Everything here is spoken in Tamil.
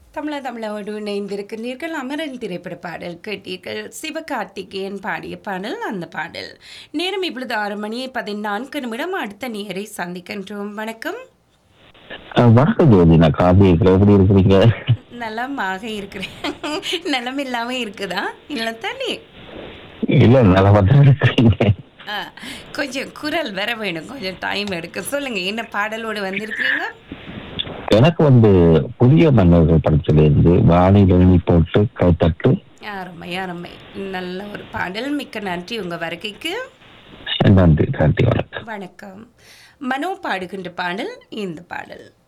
தமிழ தமிழோடு இணைந்திருக்கிறீர்கள் அமரன் திரைப்பட பாடல் கேட்டீர்கள் சிவகார்த்திகேயன் பாடிய பாடல் அந்த பாடல் நேரம் இப்பொழுது ஆறு மணி பதினான்கு நிமிடம் அடுத்த நேரை சந்திக்கின்றோம் வணக்கம் அஹ் வணக்கம் ஜோதி நான் காபி எப்படி இருக்கிறீங்க நலமாக இருக்கிறேன் நலம் இல்லாம இருக்குதா இல்லை தானே இல்ல நல்லா தான் இருக்கிறீங்க ஆ, கொஞ்சம் குரல் வர வேணும் கொஞ்சம் டைம் எடுக்க சொல்லுங்க என்ன பாடலோடு வந்திருக்கிறீங்க எனக்கு வந்து புதிய மன்னர்கள் படத்துல இருந்து வானில் எழுதி போட்டு கைத்தட்டு அருமை அருமை நல்ல ஒரு பாடல் மிக்க நன்றி உங்க வருகைக்கு நன்றி நன்றி வணக்கம் வணக்கம் மனோ பாடுகின்ற பாடல் இந்த பாடல்